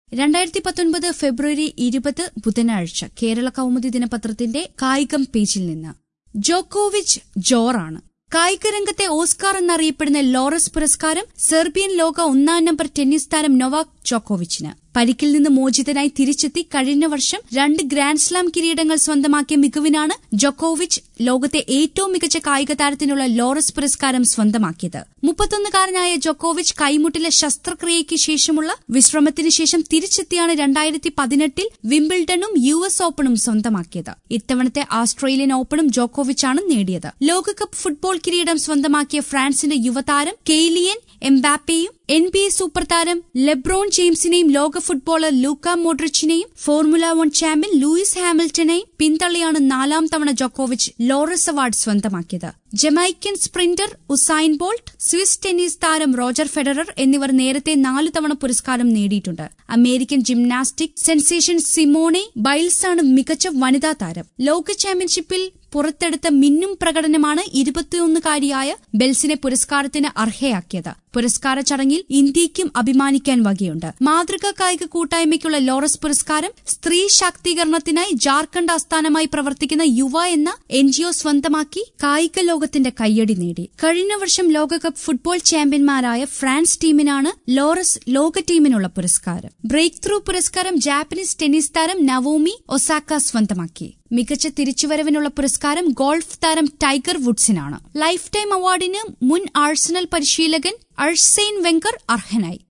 രണ്ടായിരത്തി പത്തൊൻപത് ഫെബ്രുവരി ഇരുപത് ബുധനാഴ്ച കേരള കൗമുദി ദിനപത്രത്തിന്റെ കായികം പേജിൽ നിന്ന് ജോക്കോവിച്ച് ജോറാണ് കായികരംഗത്തെ ഓസ്കാർ എന്നറിയപ്പെടുന്ന ലോറസ് പുരസ്കാരം സെർബിയൻ ലോക ഒന്നാം നമ്പർ ടെന്നീസ് താരം നൊവാക് ജോക്കോവിച്ചിന് പരിക്കിൽ നിന്ന് മോചിതനായി തിരിച്ചെത്തി കഴിഞ്ഞ വർഷം രണ്ട് ഗ്രാൻഡ്സ്ലാം കിരീടങ്ങൾ സ്വന്തമാക്കിയ മികവിനാണ് ജോക്കോവിച്ച് ലോകത്തെ ഏറ്റവും മികച്ച കായിക താരത്തിനുള്ള ലോറസ് പുരസ്കാരം സ്വന്തമാക്കിയത് മുപ്പത്തൊന്നുകാരനായ ജോക്കോവിച്ച് കൈമുട്ടിലെ ശസ്ത്രക്രിയയ്ക്ക് ശേഷമുള്ള വിശ്രമത്തിന് ശേഷം തിരിച്ചെത്തിയാണ് രണ്ടായിരത്തി പതിനെട്ടിൽ വിംബിൾഡണും യു എസ് ഓപ്പണും സ്വന്തമാക്കിയത് ഇത്തവണത്തെ ആസ്ട്രേലിയൻ ഓപ്പണും ജോക്കോവിച്ചാണ് നേടിയത് ലോകകപ്പ് ഫുട്ബോൾ കിരീടം സ്വന്തമാക്കിയ ഫ്രാൻസിന്റെ യുവതാരം കെയ്ലിയൻ എംബാപ്പയും എൻ ബി എ സൂപ്പർ താരം ലെബ്രോൺ ജെയിംസിനെയും ലോക ഫുട്ബോളർ ലൂക്ക മോഡ്രിച്ചിനെയും ഫോർമുല വൺ ചാമ്പ്യൻ ലൂയിസ് ഹാമിൽട്ടനെയും പിന്തള്ളിയാണ് നാലാം തവണ ജോക്കോവിച്ച് ലോറസ് അവാർഡ് സ്വന്തമാക്കിയത് Jamaican sprinter Usain Bolt Swiss tennis താരം റോജർ ഫെഡറർ എന്നിവർ നേരത്തെ നാല് തവണ പുരസ്കാരം നേടിയിട്ടുണ്ട് അമേരിക്കൻ ജിംനാസ്റ്റിക് സെൻസേഷൻ സിമോണെ ബൈൽസാണ് മികച്ച വനിതാ താരം ലോക ചാമ്പ്യൻഷിപ്പിൽ പുറത്തെടുത്ത മിന്നും പ്രകടനമാണ് ഇരുപത്തിയൊന്നുകാരിയായ ബെൽസിനെ പുരസ്കാരത്തിന് അർഹയാക്കിയത് പുരസ്കാര ചടങ്ങിൽ ഇന്ത്യയ്ക്കും അഭിമാനിക്കാൻ വകയുണ്ട് മാതൃകാ കായിക കൂട്ടായ്മയ്ക്കുള്ള ലോറസ് പുരസ്കാരം സ്ത്രീ ശാക്തീകരണത്തിനായി ജാർഖണ്ഡ് ആസ്ഥാനമായി പ്രവർത്തിക്കുന്ന യുവ എന്ന എൻജിഒ സ്വന്തമാക്കി കായിക ലോകത്തിന്റെ കയ്യടി നേടി കഴിഞ്ഞ വർഷം ലോകകപ്പ് ഫുട്ബോൾ ചാമ്പ്യന്മാരായ ഫ്രാൻസ് ടീമിനാണ് ലോറസ് ലോക ടീമിനുള്ള പുരസ്കാരം ബ്രേക്ക് ത്രൂ പുരസ്കാരം ജാപ്പനീസ് ടെന്നീസ് താരം നവോമി ഒസാക്ക സ്വന്തമാക്കി മികച്ച തിരിച്ചുവരവിനുള്ള പുരസ്കാരം ഗോൾഫ് താരം ടൈഗർ വുഡ്സിനാണ് ലൈഫ് ടൈം അവാർഡിന് മുൻ ആഴ്സണൽ പരിശീലകൻ അഴ്സെയ്ൻ വെങ്കർ അർഹനായി